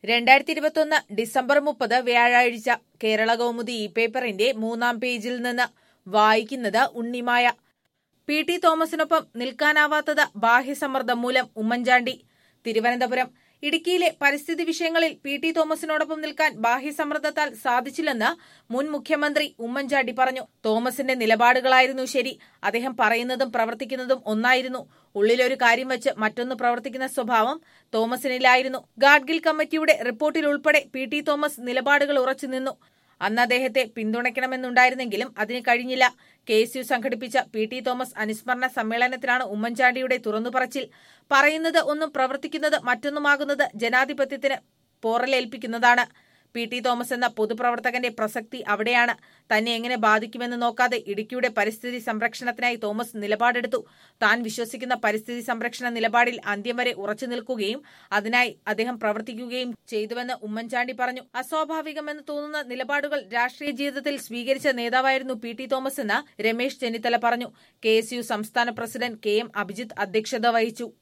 രണ്ടായിരത്തി ഇരുപത്തൊന്ന് ഡിസംബർ മുപ്പത് വ്യാഴാഴ്ച കേരള കൗമുദി ഇ പേപ്പറിന്റെ മൂന്നാം പേജിൽ നിന്ന് വായിക്കുന്നത് ഉണ്ണിമായ പി ടി തോമസിനൊപ്പം നിൽക്കാനാവാത്തത് ബാഹ്യസമ്മർദ്ദം മൂലം ഉമ്മൻചാണ്ടി തിരുവനന്തപുരം ഇടുക്കിയിലെ പരിസ്ഥിതി വിഷയങ്ങളിൽ പി ടി തോമസിനോടൊപ്പം നിൽക്കാൻ ബാഹ്യസമ്മർദ്ദത്താൽ സാധിച്ചില്ലെന്ന് മുൻ മുഖ്യമന്ത്രി ഉമ്മൻചാണ്ടി പറഞ്ഞു തോമസിന്റെ നിലപാടുകളായിരുന്നു ശരി അദ്ദേഹം പറയുന്നതും പ്രവർത്തിക്കുന്നതും ഒന്നായിരുന്നു ഉള്ളിലൊരു കാര്യം വെച്ച് മറ്റൊന്ന് പ്രവർത്തിക്കുന്ന സ്വഭാവം തോമസിനില്ലായിരുന്നു ഗാഡ്ഗിൽ കമ്മിറ്റിയുടെ റിപ്പോർട്ടിൽ ഉൾപ്പെടെ പി ടി തോമസ് നിലപാടുകൾ ഉറച്ചുനിന്നു അന്ന് അദ്ദേഹത്തെ പിന്തുണയ്ക്കണമെന്നുണ്ടായിരുന്നെങ്കിലും അതിന് കഴിഞ്ഞില്ല കെ എസ് യു സംഘടിപ്പിച്ച പി ടി തോമസ് അനുസ്മരണ സമ്മേളനത്തിലാണ് ഉമ്മൻചാണ്ടിയുടെ തുറന്നുപറച്ചിൽ പറയുന്നത് ഒന്നും പ്രവർത്തിക്കുന്നത് മറ്റൊന്നുമാകുന്നത് ജനാധിപത്യത്തിന് പോറലേൽപ്പിക്കുന്നതാണ് പി ടി തോമസ് എന്ന പൊതുപ്രവർത്തകന്റെ പ്രസക്തി അവിടെയാണ് തന്നെ എങ്ങനെ ബാധിക്കുമെന്ന് നോക്കാതെ ഇടുക്കിയുടെ പരിസ്ഥിതി സംരക്ഷണത്തിനായി തോമസ് നിലപാടെടുത്തു താൻ വിശ്വസിക്കുന്ന പരിസ്ഥിതി സംരക്ഷണ നിലപാടിൽ അന്ത്യം വരെ ഉറച്ചു നിൽക്കുകയും അതിനായി അദ്ദേഹം പ്രവർത്തിക്കുകയും ചെയ്തുവെന്ന് ഉമ്മൻചാണ്ടി പറഞ്ഞു അസ്വാഭാവികമെന്ന് തോന്നുന്ന നിലപാടുകൾ രാഷ്ട്രീയ ജീവിതത്തിൽ സ്വീകരിച്ച നേതാവായിരുന്നു പി ടി തോമസ് എന്ന് രമേശ് ചെന്നിത്തല പറഞ്ഞു കെ സംസ്ഥാന പ്രസിഡന്റ് കെ എം അഭിജിത്ത് അധ്യക്ഷത വഹിച്ചു